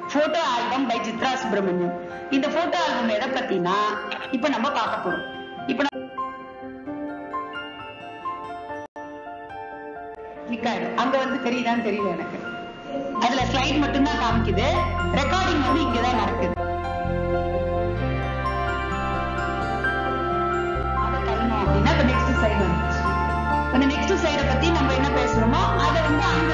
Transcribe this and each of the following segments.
Photo album by Chitra Subramaniam இந்த photo album எதை பத்தினா இப்ப நம்ம பார்க்க போறோம் இப்ப நம்ம click ஆயிடும். அங்க வந்து தெரியுதான்னு தெரியல எனக்கு அதுல ஸ்லைட் மட்டும்தான் காமிக்குது ரெக்கார்டிங் வந்து இங்கதான் நடக்குது அதை தள்ளணும் அப்படின்னா இப்ப நெக்ஸ்ட் சைடு வந்துச்சு இப்ப இந்த நெக்ஸ்ட் சைட பத்தி நம்ம என்ன பேசணுமோ அதை வந்து அங்க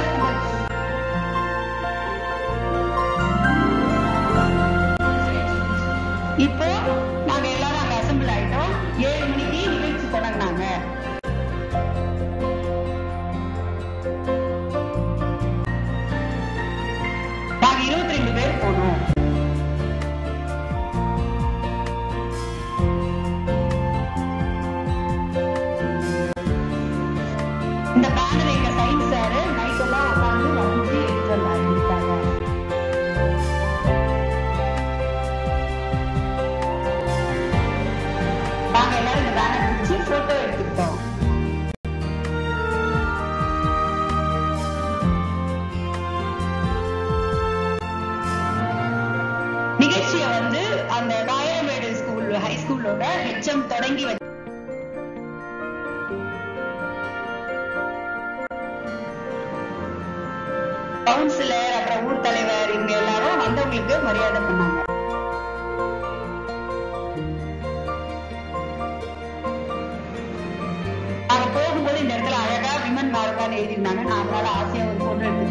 இப்போ நாங்க எல்லாரும் அங்க அசம்பிள் ஆயிட்டோம் ஏழு மணிக்கு நிகழ்ச்சி தொடங்கினாங்க நாங்க இருபத்தி ரெண்டு பேர் போனோம் இந்த பேனர் எங்க சயின்ஸ் சார் நைட் எல்லாம் உட்காந்து வரைஞ்சி எடுத்து வந்தாங்க நாங்க எல்லாரும் இந்த பேனர் பிடிச்சி போட்டோ எடுத்துக்கிட்டோம் நிகழ்ச்சியை வந்து அந்த ராயமேடு ஸ்கூல் ஹை ஸ்கூலோட ஹெச்எம் தொடங்கி வச்சு கவுன்சிலர் அப்புறம் ஊர் தலைவர் இவங்க எல்லாரும் வந்தவங்களுக்கு மரியாதை பண்ணாங்க நாங்க போகும்போது இந்த இடத்துல அழகா விமன் மாரத்தான் எழுதியிருந்தாங்க நான் அதனால ஆசையா ஒரு போட்டோ எடுத்து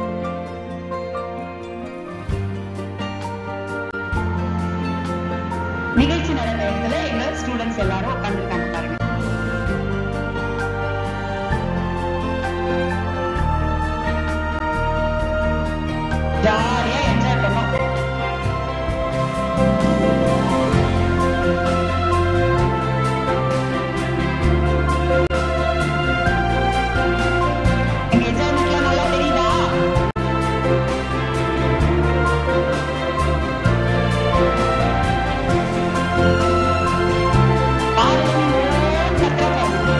நிகழ்ச்சி நடந்த இடத்துல எங்க ஸ்டூடெண்ட்ஸ் எல்லாரும் உட்காந்துருக்காங்க பாருங்க ஜாலியா என்ஜாய் பண்ணோம் எங்க என்ஜாய்மெண்ட்லாம் நல்லா தெரியுதா பாருங்க, சக்கரை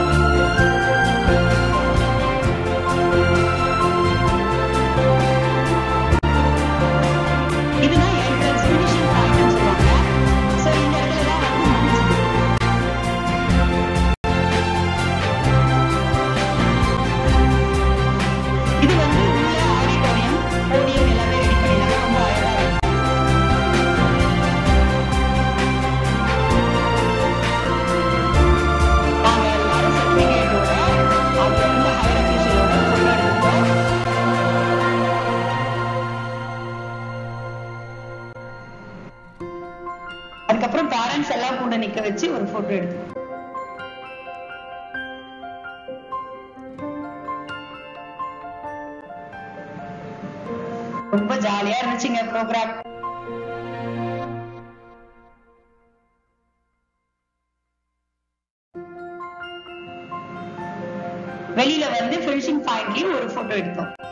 இதுதான் entrance finishing point னு சொல்லுவாங்க. So, இந்த இடத்துல தான் வந்து முடிஞ்சுது. இது வந்து உள்ள auditorium, podium எல்லாமே ready பண்ணிருந்தாங்க. ரொம்ப அழகா இருக்கு. நாங்க எல்லாரும் certificate ஓட, அவங்க வந்து higher official ஓட photo எடுத்துக்கிட்டோம். அதுக்கப்புறம் பேரண்ட்ஸ் எல்லாம் கூட நிக்க வச்சு ஒரு போட்டோ எடுத்தோம் ரொம்ப ஜாலியா இருந்துச்சுங்க ப்ரோக்ராம் வெளியில வந்து ஃபினிஷிங் பாயிண்ட்லயும் ஒரு போட்டோ எடுத்தோம்